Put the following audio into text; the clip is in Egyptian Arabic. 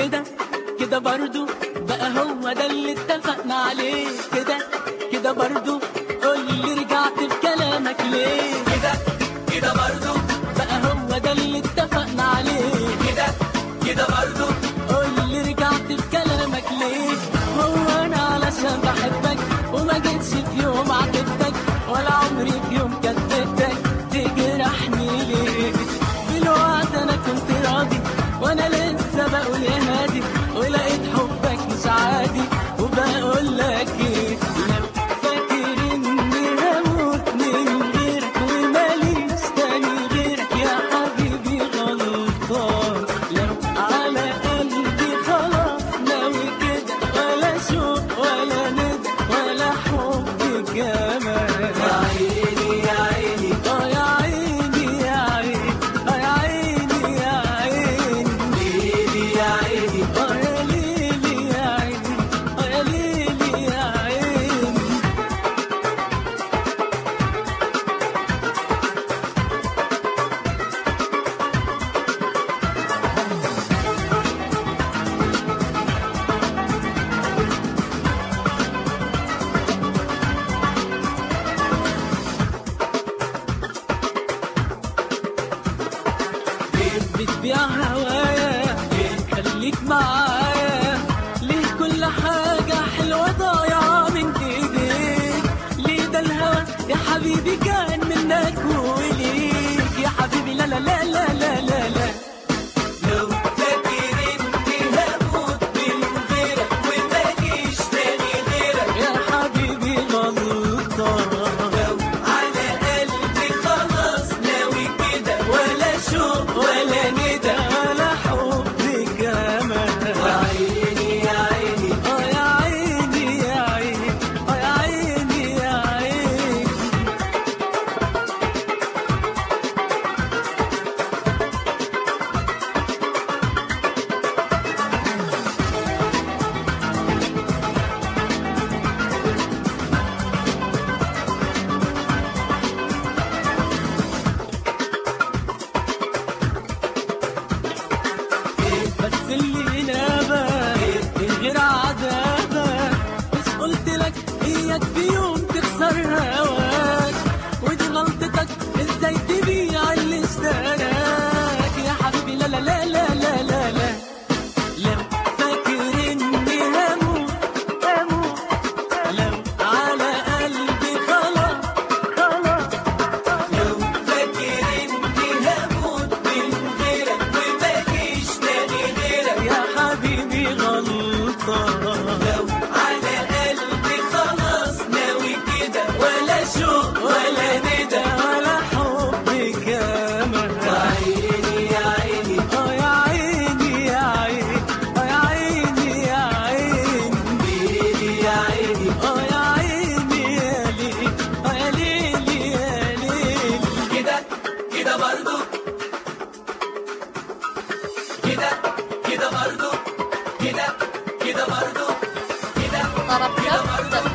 كده كده برضو بقى هو ده اللي اتفقنا عليه كده كده برضو قول لي رجعت في كلامك ليه كده كده برضو بقى هو ده اللي اتفقنا عليه كده كده برضو قول لي رجعت في كلامك ليه هو انا علشان بحبك وما جيتش في يوم عاتبتك ولا عمري في يوم كدبتك تجرحني ليه دلوقتي انا كنت راضي وانا لسه بقول يا هادي ولقيت حبك مش عادي وبقول لك ايه لو فاكر اني هموت من غيرك وماليش تاني غيرك يا حبيبي غلطان لو على قلبي خلاص ناوي كده ولا شوق ولا ند ولا حب كمان يا عيني يا عيني اه يا عيني يا عيني اه يا عيني يا عيني ليلي يا عيني اه يا ليلي يا عيني اه يا ليلي يا عيني بتبيع هوايا خليك معايا ليه كل حاجة حلوة ضايعة من ايديك ليه ده الهوى يا حبيبي كان منك وليك يا حبيبي لا لا لا لا لا لا, لا لو فاكر اني هموت من غيرك وما جيش تاني غيرك يا حبيبي غلطان لو على قلبي خلاص ناوي كده ولا شوق ولا ندى ولا حب كمان يا عيني يا عيني اه يا عيني يا عيني اه يا عيني يا عيني بس اللي نابه من غير عذابه مش قلت لك اياك في يوم تخسر هواك ودي غلطتك ازاي تبيع اللي اشتراك يا حبيبي لا لا لا لا لا لا لا لو فاكر اني هموت هموت لو على قلبي خلاص خلاص لو فاكر اني هموت من غيرك وما جيش تاني غيرك يا حبيبي غلطان لو على قلبي خلاص ناوي كده ولا شوق ولا ندى ولا حب كمان يا عيني يا عيني اه يا عيني يا عيني اه يا عيني يا عيني ليلي يا عيني اه يا عيني يا ليلي اه يا ليلي يا ليلي كده كده برضو كده كده برضو كده كده برضو كده طرب كده برضو